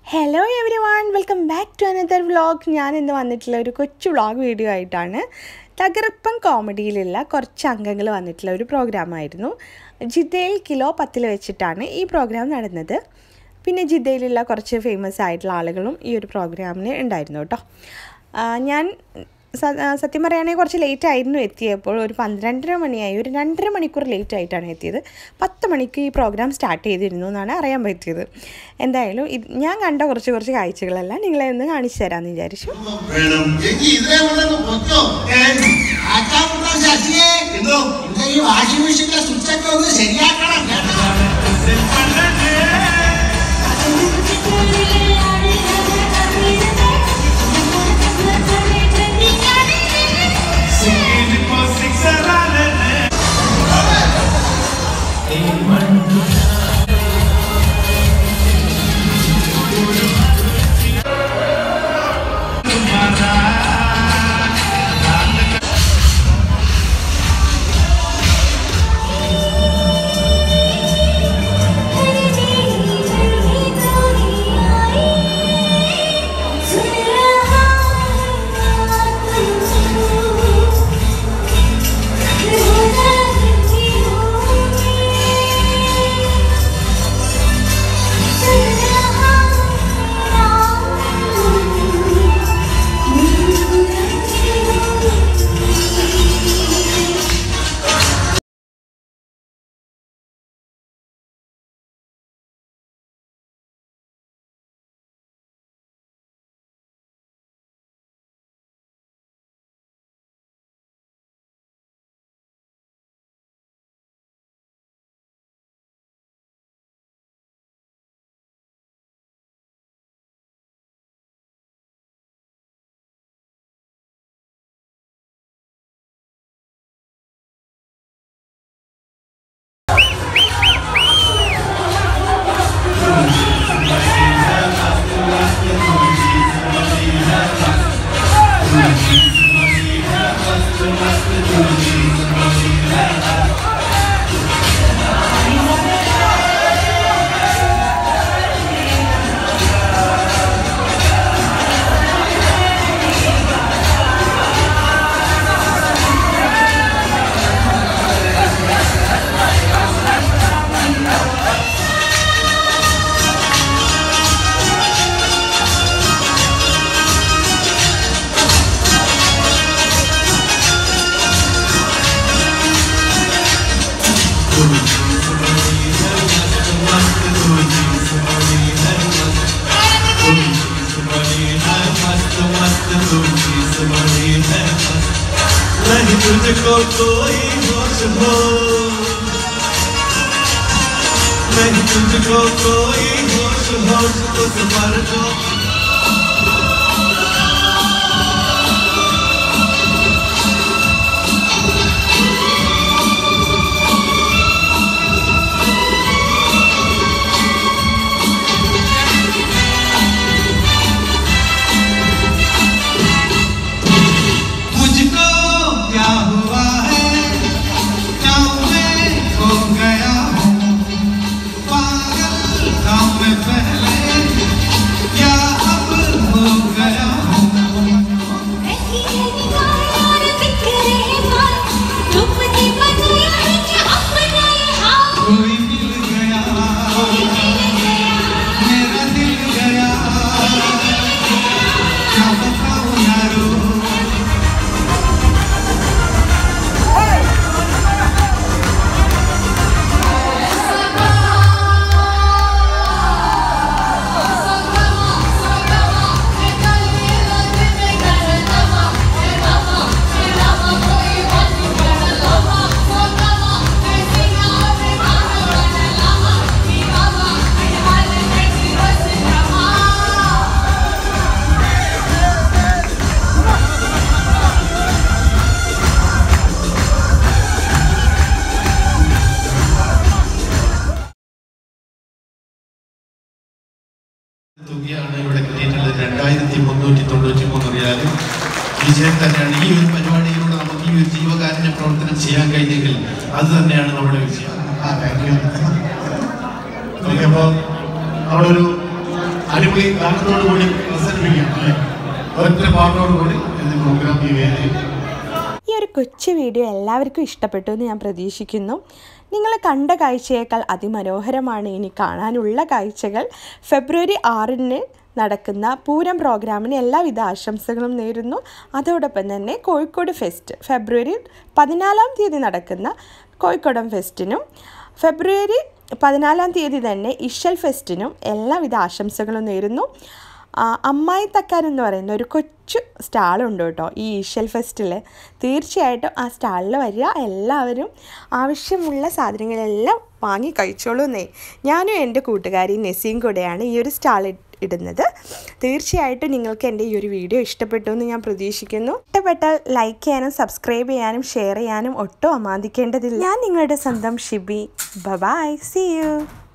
hello everyone welcome back to another vlog ഞാൻ ഇന്ന് വന്നിട്ടുള്ള ഒരു കൊച്ചു വ്ളോഗ് വീഡിയോ ആയിട്ടാണ് തകർപ്പൻ കോമഡിയിലുള്ള കുറച്ച് അംഗങ്ങൾ വന്നിട്ടുള്ള ഒരു പ്രോഗ്രാമായിരുന്നു ജിദ്ദയിൽ കിലോ പത്തിൽ വെച്ചിട്ടാണ് ഈ പ്രോഗ്രാം നടന്നത് പിന്നെ ജിദ്ദയിലുള്ള കുറച്ച് ഫേമസ് ആയിട്ടുള്ള ആളുകളും ഈ ഒരു പ്രോഗ്രാമിന് ഉണ്ടായിരുന്നു കേട്ടോ ആ, ഞാൻ സ- ആ, സത്യം പറയുകയാണെങ്കിൽ കുറച്ച് ലേറ്റ് ആയിരുന്നു എത്തിയപ്പോൾ ഒരു പന്ത്രണ്ടര മണിയായി ഒരു രണ്ടര മണിക്കൂർ ലേറ്റ് ആയിട്ടാണ് എത്തിയത് പത്ത് മണിക്ക് ഈ പ്രോഗ്രാം സ്റ്റാർട്ട് ചെയ്തിരുന്നു എന്നാണ് അറിയാൻ പറ്റിയത് എന്തായാലും ഇത് ഞാൻ കണ്ട കുറച്ച് കുറച്ച് കാഴ്ചകളെല്ലാം നിങ്ങളെ ഒന്ന് കാണിച്ചു തരാമെന്ന് വിചാരിച്ചു വേണം എങ്കി ഇതിനെ കൊണ്ടൊന്ന് പൊക്കോ ആക്കാവുന്ന ശശിയെ എന്തോ എന്റെ ഈ വാഷിംഗ് മെഷീന്റെ സ്വിച്ച് ഒക്കെ ഒന്ന് ശരിയാക്കണം കേട്ടോ नहीं तुझको कोई होश हो नहीं तुझको कोई होश होश उस पर जो मुझको क्या हुआ है क्या मैं खो गया हूँ पागल था मैं पहले क्या अब हो गया हूँ कोई मिल गया मेरा दिल गया क्या बताऊँ यारो തുകയാണ് ഇവിടെ കിട്ടിയിട്ടുള്ളത് രണ്ടായിരത്തി മുന്നൂറ്റി തൊണ്ണൂറ്റി മൂന്ന് റിയാൽ വിജയം തന്നെയാണ് ഈ ഒരു പരിപാടിയിലൂടെ നമുക്ക് ഈ ഒരു ജീവകാരുണ്യ പ്രവർത്തനം ചെയ്യാൻ കഴിഞ്ഞെങ്കിൽ അത് തന്നെയാണ് നമ്മുടെ വിജയം ആ താങ്ക് യു ഓക്കെ അപ്പോൾ നമ്മളൊരു അടിപൊളി ഗാനത്തോടു കൂടി അവസാനിപ്പിക്കാം അല്ലേ ഒറ്റ പാട്ടോടു കൂടി ഈ പ്രോഗ്രാം ഈ വേദി ഈ ഒരു കൊച്ചു വീഡിയോ എല്ലാവർക്കും ഇഷ്ടപ്പെട്ടു എന്ന് ഞാൻ പ്രതീക്ഷിക്കുന്നു നിങ്ങൾ കണ്ട കാഴ്ചയേക്കാൾ അതിമനോഹരമാണ് ഇനി കാണാനുള്ള കാഴ്ചകൾ ഫെബ്രുവരി ആറിന് നടക്കുന്ന പൂരം പ്രോഗ്രാമിന് എല്ലാവിധ ആശംസകളും നേരുന്നു അതോടൊപ്പം തന്നെ കോഴിക്കോട് ഫെസ്റ്റ് ഫെബ്രുവരി പതിനാലാം തീയതി നടക്കുന്ന കോഴിക്കോടൻ ഫെസ്റ്റിനും ഫെബ്രുവരി പതിനാലാം തീയതി തന്നെ ഇഷൽ ഫെസ്റ്റിനും എല്ലാവിധ ആശംസകളും നേരുന്നു ആ, അമ്മായി തക്കാർ എന്ന് പറയുന്ന ഒരു കൊച്ചു സ്റ്റാളുണ്ട് കേട്ടോ ഈ ഈഷൽ ഫെസ്റ്റിൽ തീർച്ചയായിട്ടും ആ സ്റ്റാളിൽ വരിക എല്ലാവരും ആവശ്യമുള്ള സാധനങ്ങളെല്ലാം വാങ്ങി കഴിച്ചോളൂന്നേ ഞാനും എൻ്റെ കൂട്ടുകാരി നെസീം കൂടെയാണ് ഈ ഒരു സ്റ്റാൾ ഇടുന്നത് തീർച്ചയായിട്ടും നിങ്ങൾക്ക് എൻ്റെ ഈ ഒരു വീഡിയോ ഇഷ്ടപ്പെട്ടു എന്ന് ഞാൻ പ്രതീക്ഷിക്കുന്നു ഇഷ്ടപ്പെട്ടാൽ ലൈക്ക് ചെയ്യാനും സബ്സ്ക്രൈബ് ചെയ്യാനും ഷെയർ ചെയ്യാനും ഒട്ടും അമാന്തിക്കേണ്ടതില്ല ഞാൻ നിങ്ങളുടെ സ്വന്തം ഷിബി ബൈ സി യു